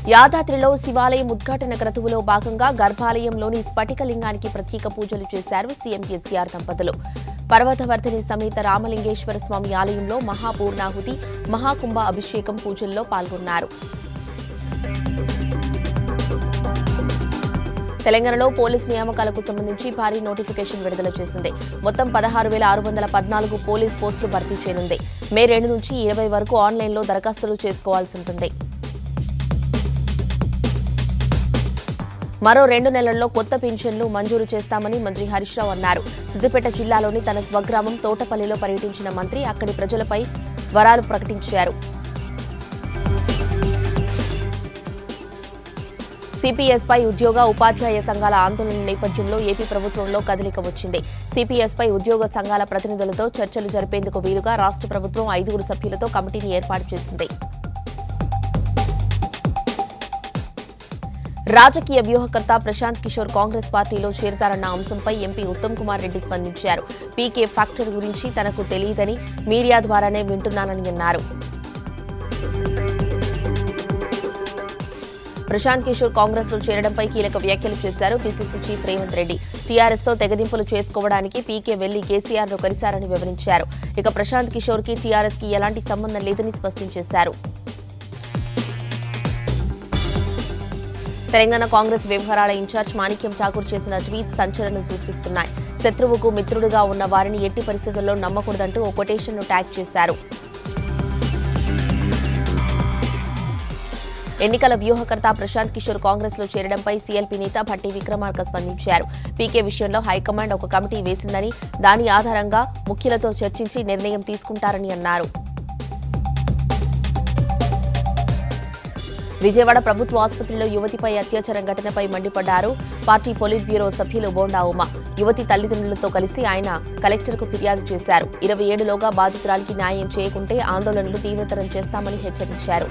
యాదాద్రిలో శివాలయం ఉద్ఘాటన క్రతువులో భాగంగా గర్భాలయంలోని స్ఫటికలింగానికి ప్రత్యేక పూజలు చేశారు సీఎం కేసీఆర్ దంపతులు పర్వతవర్ధిని సమేత రామలింగేశ్వర స్వామి ఆలయంలో మహాపూర్ణాహుతి మహాకుంభ అభిషేకం పూజల్లో పాల్గొన్నారు తెలంగాణలో పోలీస్ నియామకాలకు సంబంధించి భారీ నోటిఫికేషన్ విడుదల చేసింది మొత్తం పదహారు వేల ఆరు వందల పద్నాలుగు పోలీస్ పోస్టులు భర్తీ చేయనుంది మే రెండు నుంచి ఇరవై వరకు ఆన్లైన్లో దరఖాస్తులు చేసుకోవాల్సి ఉంటుంది మరో రెండు నెలల్లో కొత్త పింఛన్లు మంజూరు చేస్తామని మంత్రి హరీష్ రావు అన్నారు సిద్దిపేట జిల్లాలోని తన స్వగ్రామం తోటపల్లిలో పర్యటించిన మంత్రి అక్కడి ప్రజలపై వరాలు ప్రకటించారు సిపిఎస్ పై ఉద్యోగ ఉపాధ్యాయ సంఘాల ఆందోళన నేపథ్యంలో ఏపీ ప్రభుత్వంలో కదలిక వచ్చింది సిపిఎస్ పై ఉద్యోగ సంఘాల ప్రతినిధులతో చర్చలు జరిపేందుకు వీలుగా రాష్ట్ర ప్రభుత్వం ఐదుగురు సభ్యులతో కమిటీని ఏర్పాటు చేసింది రాజకీయ వ్యూహకర్త ప్రశాంత్ కిషోర్ కాంగ్రెస్ పార్టీలో చేరతారన్న అంశంపై ఎంపీ ఉత్తమ్ కుమార్ రెడ్డి స్పందించారు పీకే ఫ్యాక్టర్ గురించి తనకు తెలియదని మీడియా ద్వారానే వింటున్నానని అన్నారు ప్రశాంత్ కిషోర్ కాంగ్రెస్ లో చేరడంపై కీలక వ్యాఖ్యలు చేశారు పీసీసీ చీఫ్ రేవంత్ రెడ్డి టీఆర్ఎస్ తో తెగదింపులు చేసుకోవడానికి పీకే వెళ్లి కేసీఆర్ ను కలిశారని వివరించారు ఇక ప్రశాంత్ కిషోర్ కి టీఆర్ఎస్ కి ఎలాంటి సంబంధం లేదని స్పష్టం చేశారు తెలంగాణ కాంగ్రెస్ వ్యవహారాల ఇన్ఛార్జ్ మాణిక్యం ఠాకూర్ చేసిన ట్వీట్ సంచలనం సృష్టిస్తున్నాయి శత్రువుకు మిత్రుడిగా ఉన్న వారిని ఎట్టి పరిస్థితుల్లో నమ్మకూడదంటూ ఓ కొటేషన్ను ట్యాగ్ చేశారు ఎన్నికల వ్యూహకర్త ప్రశాంత్ కిషోర్ కాంగ్రెస్ లో చేరడంపై సీఎల్పీ నేత భట్టి విక్రమార్క స్పందించారు పీకే విషయంలో హైకమాండ్ ఒక కమిటీ వేసిందని దాని ఆధారంగా ముఖ్యులతో చర్చించి నిర్ణయం తీసుకుంటారని అన్నారు విజయవాడ ప్రభుత్వ ఆసుపత్రిలో యువతిపై అత్యాచారం ఘటనపై మండిపడ్డారు పార్టీ పొలిట్ బ్యూరో సభ్యులు బోండా ఉమ యువతి తల్లిదండ్రులతో కలిసి ఆయన కలెక్టర్కు ఫిర్యాదు చేశారు ఇరవై ఏడులోగా బాధితురాలికి న్యాయం చేయకుంటే ఆందోళనలు తీవ్రతరం చేస్తామని హెచ్చరించారు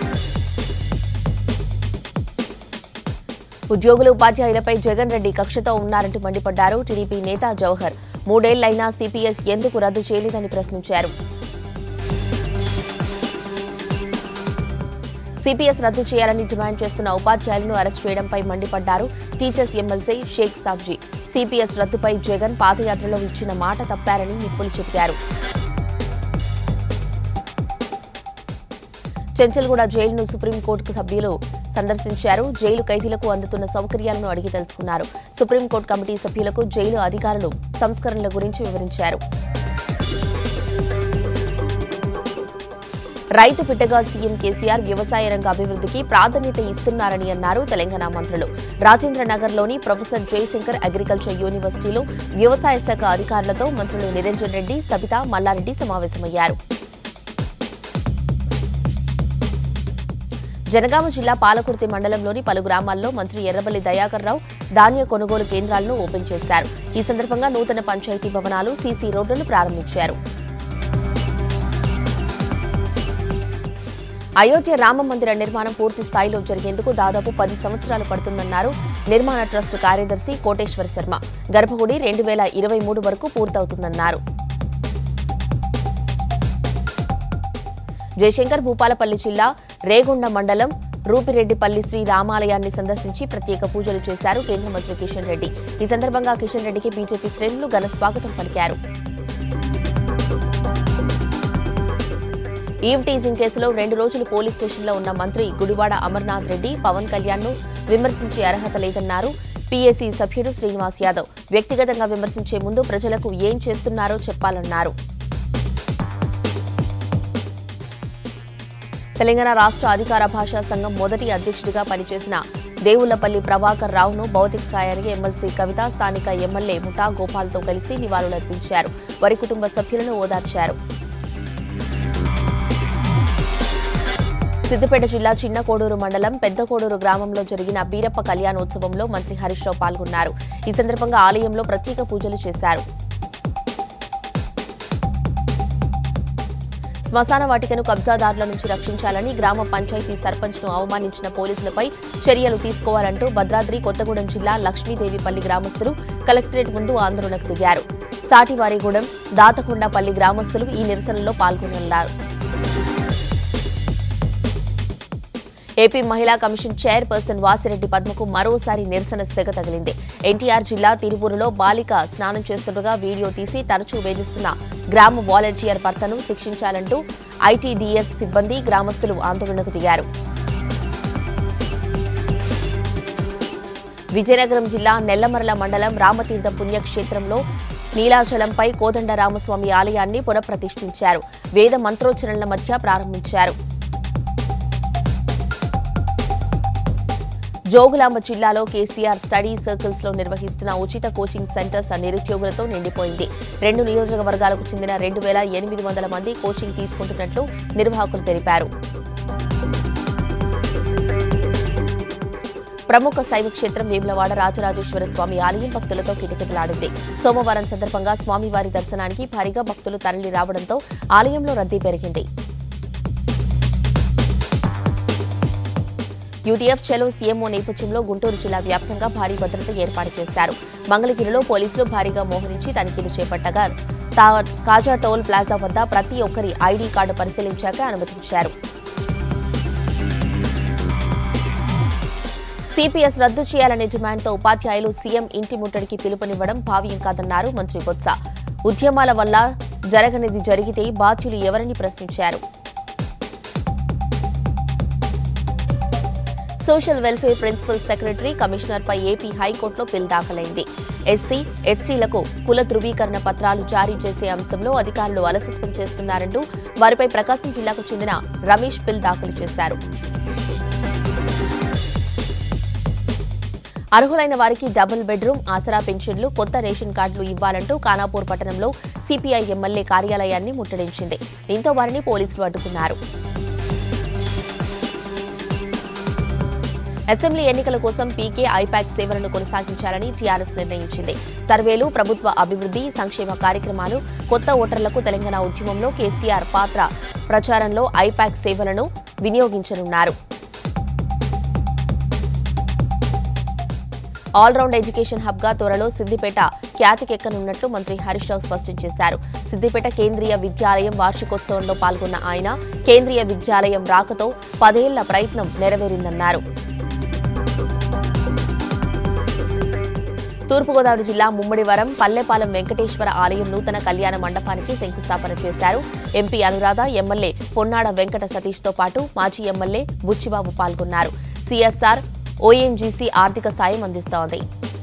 ఉద్యోగులు ఉపాధ్యాయులపై జగన్ రెడ్డి కక్షతో ఉన్నారంటూ మండిపడ్డారు టీడీపీ నేత జవహర్ మూడేళ్లైనా సిపిఎస్ ఎందుకు రద్దు చేయలేదని ప్రశ్నించారు సిపిఎస్ రద్దు చేయాలని డిమాండ్ చేస్తున్న ఉపాధ్యాయులను అరెస్ట్ చేయడంపై మండిపడ్డారు teachers MLC Shaik Sabji CPS రద్దుపై జగన్ పాదయాత్రలో ఇచ్చిన మాట తప్పారని నిప్పులు చెప్పారు చెంచల్గూడ జైలును సుప్రీంకోర్టు సభ్యులు సందర్శించారు జైలు ఖైదీలకు అందుతున్న సౌకర్యాలను అడిగి తెలుసుకున్నారు సుప్రీంకోర్టు కమిటీ సభ్యులకు జైలు అధికారులు సంస్కరణల గురించి వివరించారు రైతు బిడ్డగా సీఎం కేసీఆర్ వ్యవసాయ రంగ అభివృద్ధికి ప్రాధాన్యత ఇస్తున్నారని అన్నారు తెలంగాణ మంత్రులు రాజేంద్ర నగర్లోని ప్రొఫెసర్ జయశంకర్ అగ్రికల్చర్ యూనివర్సిటీలో వ్యవసాయ శాఖ అధికారులతో మంత్రులు నిరంజన్ రెడ్డి సబిత మల్లారెడ్డి సమావేశమయ్యారు జనగామ జిల్లా పాలకుర్తి మండలంలోని పలు గ్రామాల్లో మంత్రి ఎర్రబల్లి దయాకర్ రావు ధాన్య కొనుగోలు కేంద్రాలను ఓపెన్ చేశారు ఈ సందర్భంగా నూతన పంచాయతీ భవనాలు సీసీ రోడ్లను ప్రారంభించారు అయోధ్య రామ మందిర నిర్మాణం పూర్తి స్థాయిలో జరిగేందుకు దాదాపు పది సంవత్సరాలు పడుతుందన్నారు నిర్మాణ ట్రస్ట్ కార్యదర్శి కోటేశ్వర్ శర్మ గర్భగుడి రెండు వేల ఇరవై మూడు వరకు పూర్తవుతుందన్నారు జయశంకర్ భూపాలపల్లి జిల్లా రేగొండ మండలం రూపిరెడ్డిపల్లి శ్రీ రామాలయాన్ని సందర్శించి ప్రత్యేక పూజలు చేశారు కేంద్ర మంత్రి కిషన్ రెడ్డి ఈ సందర్భంగా కిషన్ రెడ్డికి బీజేపీ శ్రేణులు ఘన స్వాగతం పలికారు ఈవ్ టీజింగ్ కేసులో రెండు రోజులు పోలీస్ స్టేషన్లో ఉన్న మంత్రి గుడివాడ అమర్నాథ్ రెడ్డి పవన్ కళ్యాణ్ ను విమర్శించే అర్హత లేదన్నారు పీఏసీ సభ్యుడు శ్రీనివాస్ యాదవ్ వ్యక్తిగతంగా విమర్శించే ముందు ప్రజలకు ఏం చేస్తున్నారో చెప్పాలన్నారు తెలంగాణ రాష్ట్ర అధికార భాషా సంఘం మొదటి అధ్యక్షుడిగా పనిచేసిన దేవుళ్లపల్లి ప్రభాకర్ రావును భౌతిక కాయానికి ఎమ్మెల్సీ కవిత స్థానిక ఎమ్మెల్యే ముఠా గోపాల్తో కలిసి నివాళులర్పించారు వారి కుటుంబ సభ్యులను ఓదార్చారు సిద్దిపేట జిల్లా చిన్న కోడూరు మండలం పెద్ద కోడూరు గ్రామంలో జరిగిన బీరప్ప కళ్యాణోత్సవంలో మంత్రి హరీష్ రావు పాల్గొన్నారు ఈ సందర్భంగా ఆలయంలో ప్రత్యేక పూజలు చేశారు శ్మశాన వాటికను కబ్జాదారుల నుంచి రక్షించాలని గ్రామ పంచాయతీ సర్పంచ్ ను అవమానించిన పోలీసులపై చర్యలు తీసుకోవాలంటూ భద్రాద్రి కొత్తగూడెం జిల్లా లక్ష్మీదేవిపల్లి గ్రామస్తులు కలెక్టరేట్ ముందు ఆందోళనకు దిగారు సాటివారిగూడెం దాతకొండపల్లి గ్రామస్తులు ఈ నిరసనలో పాల్గొన్నారు ఏపీ మహిళా కమిషన్ చైర్పర్సన్ వాసిరెడ్డి పద్మకు మరోసారి నిరసన సెగ తగిలింది ఎన్టీఆర్ జిల్లా తిరుపూరులో బాలిక స్నానం చేస్తుండగా వీడియో తీసి తరచూ వేధిస్తున్న గ్రామ వాలంటీర్ భర్తను శిక్షించాలంటూ ఐటీడీఎస్ సిబ్బంది గ్రామస్తులు ఆందోళనకు దిగారు విజయనగరం జిల్లా నెల్లమరల మండలం రామతీర్థం పుణ్యక్షేత్రంలో నీలాచలంపై కోదండ రామస్వామి ఆలయాన్ని పునఃప్రతిష్ఠించారు వేద మంత్రోచ్చరణల మధ్య ప్రారంభించారు జోగులాంబ జిల్లాలో కేసీఆర్ స్టడీ సర్కిల్స్ లో నిర్వహిస్తున్న ఉచిత కోచింగ్ సెంటర్స్ నిరుద్యోగులతో నిండిపోయింది రెండు నియోజకవర్గాలకు చెందిన రెండు వేల ఎనిమిది వందల మంది కోచింగ్ తీసుకుంటున్నట్లు నిర్వాహకులు తెలిపారు ప్రముఖ శైవ క్షేత్రం వేములవాడ రాజరాజేశ్వర స్వామి ఆలయం భక్తులతో కిటకిటలాడింది సోమవారం సందర్భంగా స్వామివారి దర్శనానికి భారీగా భక్తులు తరలి రావడంతో ఆలయంలో రద్దీ పెరిగింది యూటీఎఫ్ చెలో సీఎంఓ నేపథ్యంలో గుంటూరు జిల్లా వ్యాప్తంగా భారీ భద్రత ఏర్పాటు చేశారు మంగళగిరిలో పోలీసులు భారీగా మోహరించి తనిఖీలు చేపట్టగా తా- కాజా టోల్ ప్లాజా వద్ద ప్రతి ఒక్కరి ఐడీ కార్డు పరిశీలించాక అనుమతించారు సిపిఎస్ రద్దు చేయాలనే డిమాండ్తో ఉపాధ్యాయులు సీఎం ఇంటి ముట్టడికి పిలుపునివ్వడం భావ్యం కాదన్నారు మంత్రి బొత్స ఉద్యమాల వల్ల జరగనిది జరిగితే బాధ్యులు ఎవరని ప్రశ్నించారు social welfare principal secretary commissioner పై ఏపీ హైకోర్టులో పిల్ దాఖలైంది ఎస్సీ ఎస్టీలకు కుల ధృవీకరణ పత్రాలు జారీ చేసే అంశంలో అధికారులు అలసత్వం చేస్తున్నారంటూ వారిపై ప్రకాశం జిల్లాకు చెందిన రమేష్ పిల్ దాఖలు చేశారు అర్హులైన వారికి డబుల్ బెడ్రూమ్ ఆసరా పెన్షన్లు కొత్త రేషన్ కార్డులు ఇవ్వాలంటూ ఖానాపూర్ పట్టణంలో సిపిఐ ఎమ్మెల్యే కార్యాలయాన్ని ముట్టడించింది దీంతో వారిని పోలీసులు అడ్డుకున్నారు అసెంబ్లీ ఎన్నికల కోసం పీకే ఐపాక్ సేవలను కొనసాగించాలని టీఆర్ఎస్ నిర్ణయించింది సర్వేలు ప్రభుత్వ అభివృద్ధి సంక్షేమ కార్యక్రమాలు కొత్త ఓటర్లకు తెలంగాణ ఉద్యమంలో కేసీఆర్ పాత్ర ప్రచారంలో ఐపాక్ సేవలను వినియోగించనున్నారు ఆల్రౌండ్ ఎడ్యుకేషన్ హబ్ గా త్వరలో సిద్దిపేట ఖ్యాతికెక్కనున్నట్లు మంత్రి హరీష్ రావు స్పష్టం చేశారు సిద్దిపేట కేంద్రీయ విద్యాలయం వార్షికోత్సవంలో పాల్గొన్న ఆయన కేంద్రీయ విద్యాలయం రాకతో పదేళ్ల ప్రయత్నం నెరవేరిందన్నారు తూర్పుగోదావరి జిల్లా ముమ్మడివరం పల్లెపాలెం వెంకటేశ్వర ఆలయం నూతన కళ్యాణ మండపానికి శంకుస్థాపన చేశారు ఎంపీ అనురాధ ఎమ్మెల్యే పొన్నాడ వెంకట సతీష్తో పాటు మాజీ ఎమ్మెల్యే బుచ్చిబాబు పాల్గొన్నారు సిఎస్ఆర్ ఓఎంజీసీ ఆర్థిక సాయం అందిస్తోంది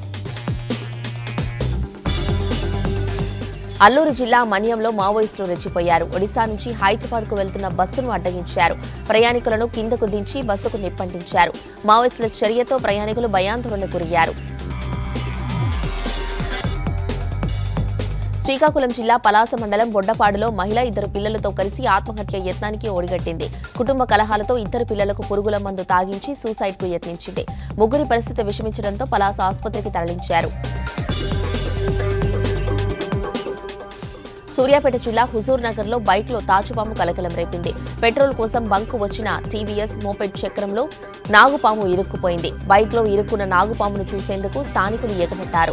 అల్లూరు జిల్లా మన్యంలో మావోయిస్టులు రెచ్చిపోయారు ఒడిశా నుంచి హైదరాబాద్ కు వెళ్తున్న బస్సును అడ్డగించారు ప్రయాణికులను కిందకు దించి బస్సుకు నిప్పంటించారు మావోయిస్టుల చర్యతో ప్రయాణికులు భయాందోళనకు గురయ్యారు శ్రీకాకుళం జిల్లా పలాస మండలం బొడ్డపాడులో మహిళ ఇద్దరు పిల్లలతో కలిసి ఆత్మహత్య యత్నానికి ఓడిగట్టింది కుటుంబ కలహాలతో ఇద్దరు పిల్లలకు పురుగుల మందు తాగించి సూసైడ్ కు యత్నించింది ముగ్గురి పరిస్థితి విషమించడంతో పలాస ఆసుపత్రికి తరలించారు సూర్యాపేట జిల్లా హుజూర్ నగర్ లో బైక్ లో తాచుపాము కలకలం రేపింది పెట్రోల్ కోసం బంకు వచ్చిన టీవీఎస్ మోపెడ్ చక్రంలో నాగుపాము ఇరుక్కుపోయింది బైక్ లో ఇరుక్కున్న నాగుపామును చూసేందుకు స్థానికులు ఎగబట్టారు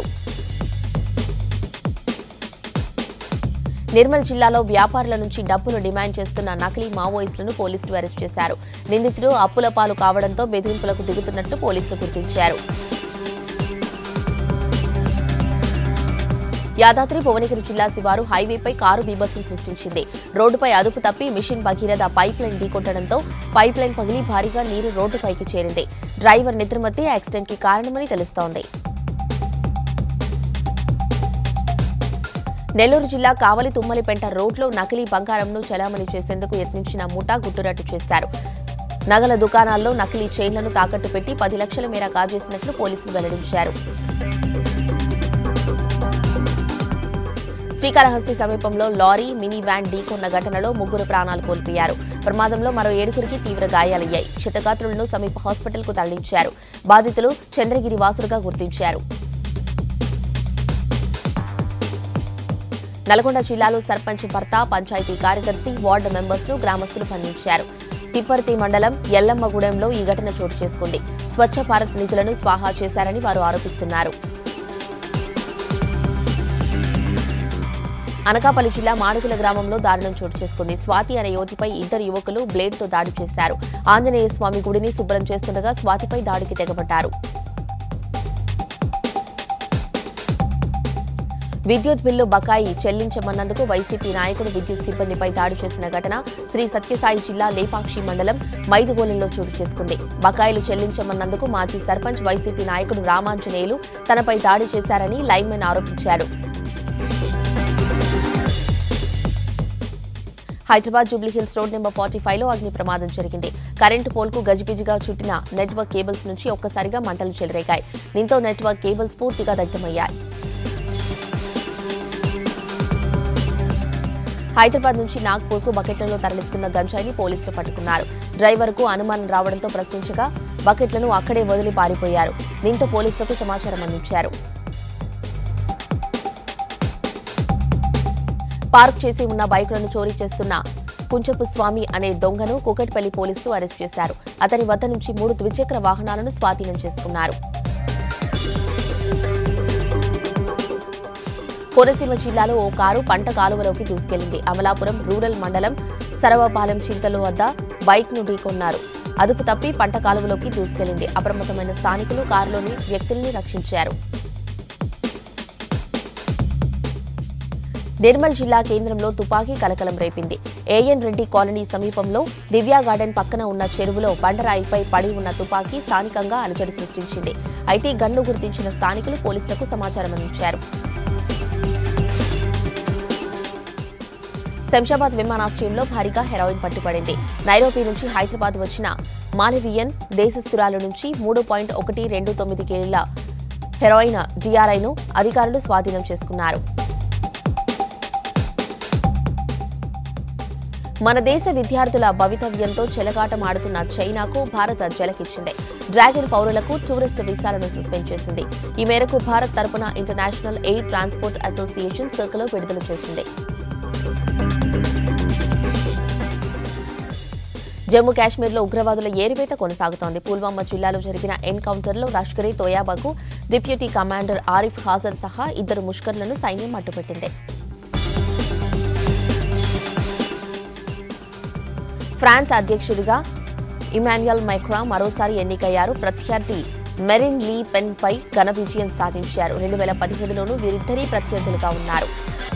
నిర్మల్ జిల్లాలో వ్యాపారుల నుంచి డబ్బులు డిమాండ్ చేస్తున్న నకిలీ మావోయిస్టులను పోలీసులు అరెస్ట్ చేశారు నిందితుడు అప్పుల పాలు కావడంతో బెదిరింపులకు దిగుతున్నట్లు పోలీసులు గుర్తించారు యాదాద్రి భువనగిరి జిల్లా శివారు హైవేపై కారు బీభత్సం సృష్టించింది రోడ్డుపై అదుపు తప్పి మిషన్ భగీరథ పైప్ లైన్ ఢీకొట్టడంతో పైప్ లైన్ పగిలి భారీగా నీరు రోడ్డుపైకి చేరింది డ్రైవర్ నిద్రమత్తే యాక్సిడెంట్ కి కారణమని తెలుస్తోంది నెల్లూరు జిల్లా కావలి తుమ్మలిపెంట రోడ్లో నకిలీ బంగారంను చలామణి చేసేందుకు యత్నించిన ముఠా గుట్టురట్టు చేశారు నగల దుకాణాల్లో నకిలీ చైన్లను తాకట్టు పెట్టి పది లక్షల మేర కాజేసినట్లు పోలీసులు వెల్లడించారు శ్రీకాళహస్తి సమీపంలో లారీ మినీ వ్యాన్ ఢీకొన్న ఘటనలో ముగ్గురు ప్రాణాలు కోల్పోయారు ప్రమాదంలో మరో ఏడుగురికి తీవ్ర గాయాలయ్యాయి క్షతగాత్రులను సమీప హాస్పిటల్కు తరలించారు బాధితులు చంద్రగిరి వాసులుగా గుర్తించారు నల్గొండ జిల్లాలో సర్పంచ్ భర్త పంచాయతీ కార్యదర్శి వార్డు మెంబర్స్ ను గ్రామస్తులు బంధించారు తిప్పర్తి మండలం ఎల్లమ్మగూడెంలో ఈ ఘటన చోటు చేసుకుంది స్వచ్ఛ భారత్ నిధులను స్వాహా చేశారని వారు ఆరోపిస్తున్నారు అనకాపల్లి జిల్లా మాడుగుల గ్రామంలో దారుణం చోటు చేసుకుంది స్వాతి అనే యువతిపై ఇద్దరు యువకులు బ్లేడ్తో దాడి చేశారు ఆంజనేయ స్వామి గుడిని శుభ్రం చేస్తుండగా స్వాతిపై దాడికి తెగబడ్డారు విద్యుత్ బిల్లు బకాయి చెల్లించమన్నందుకు వైసీపీ నాయకుడు విద్యుత్ సిబ్బందిపై దాడి చేసిన ఘటన శ్రీ సత్యసాయి జిల్లా లేపాక్షి మండలం మైదుగోలులో చోటు చేసుకుంది బకాయిలు చెల్లించమన్నందుకు మాజీ సర్పంచ్ వైసీపీ నాయకుడు రామాంజనేయులు తనపై దాడి చేశారని లైన్మెన్ ఆరోపించారు Hyderabad Jubilee Hills road number forty five లో అగ్ని ప్రమాదం జరిగింది కరెంటు పోల్కు గజిబిజిగా చుట్టిన నెట్వర్క్ కేబుల్స్ నుంచి ఒక్కసారిగా మంటలు చెలరేగాయి దీంతో నెట్వర్క్ కేబుల్స్ పూర్తిగా దగ్ధమయ్యాయి హైదరాబాద్ నుంచి నాగ్పూర్ కు బకెట్లలో తరలిస్తున్న గంజాయిని పోలీసులు పట్టుకున్నారు డ్రైవర్ కు అనుమానం రావడంతో ప్రశ్నించగా బకెట్లను అక్కడే వదిలి పారిపోయారు దీంతో పోలీసులకు సమాచారం అందించారు పార్క్ చేసి ఉన్న బైకులను చోరీ చేస్తున్న కుంచపు స్వామి అనే దొంగను కుకట్పల్లి పోలీసులు అరెస్ట్ చేశారు అతని వద్ద నుంచి మూడు ద్విచక్ర వాహనాలను స్వాధీనం చేసుకున్నారు కోనసీమ జిల్లాలో ఓ కారు పంట కాలువలోకి దూసుకెళ్లింది అమలాపురం రూరల్ మండలం సరవపాలెం చింతలు వద్ద బైక్ ను ఢీకొన్నారు అదుపు తప్పి పంట కాలువలోకి దూసుకెళ్లింది అప్రమత్తమైన స్థానికులు కారులోని వ్యక్తుల్ని రక్షించారు నిర్మల్ జిల్లా కేంద్రంలో తుపాకీ కలకలం రేపింది ఏఎన్ రెడ్డి కాలనీ సమీపంలో దివ్యా గార్డెన్ పక్కన ఉన్న చెరువులో బండరాయిపై పడి ఉన్న తుపాకీ స్థానికంగా అలజడి సృష్టించింది అయితే గన్ను గుర్తించిన స్థానికులు పోలీసులకు సమాచారం అందించారు శంషాబాద్ విమానాశ్రయంలో భారీగా హెరాయిన్ పట్టుబడింది నైరోబీ నుంచి హైదరాబాద్ వచ్చిన మానవీయన్ దేశస్తురాల నుంచి మూడు పాయింట్ ఒకటి రెండు తొమ్మిది కేజీల హెరాయిన్ డిఆర్ఐను అధికారులు స్వాధీనం చేసుకున్నారు మన దేశ విద్యార్థుల భవితవ్యంతో చెలగాటమాడుతున్న చైనాకు భారత్ జలకిచ్చింది డ్రాగన్ పౌరులకు టూరిస్ట్ వీసాలను సస్పెండ్ చేసింది ఈ మేరకు భారత్ తరపున international air transport association circular విడుదల చేసింది జమ్మూ కాశ్మీర్లో ఉగ్రవాదుల ఏరివేత కొనసాగుతోంది పుల్వామా జిల్లాలో జరిగిన ఎన్కౌంటర్లో లష్కరే తోయాబాకు డిప్యూటీ కమాండర్ ఆరిఫ్ హాజర్ సహా ఇద్దరు ముష్కర్లను సైన్యం అడ్డుపెట్టింది ఫ్రాన్స్ అధ్యక్షుడిగా ఇమాన్యుయల్ మైక్రా మరోసారి ఎన్నికయ్యారు ప్రత్యర్థి మెరిన్ లీ పెన్ పై ఘన విజయం సాధించారు రెండు వేల పదిహేడులోనూ వీరిద్దరీ ప్రత్యర్థులుగా ఉన్నారు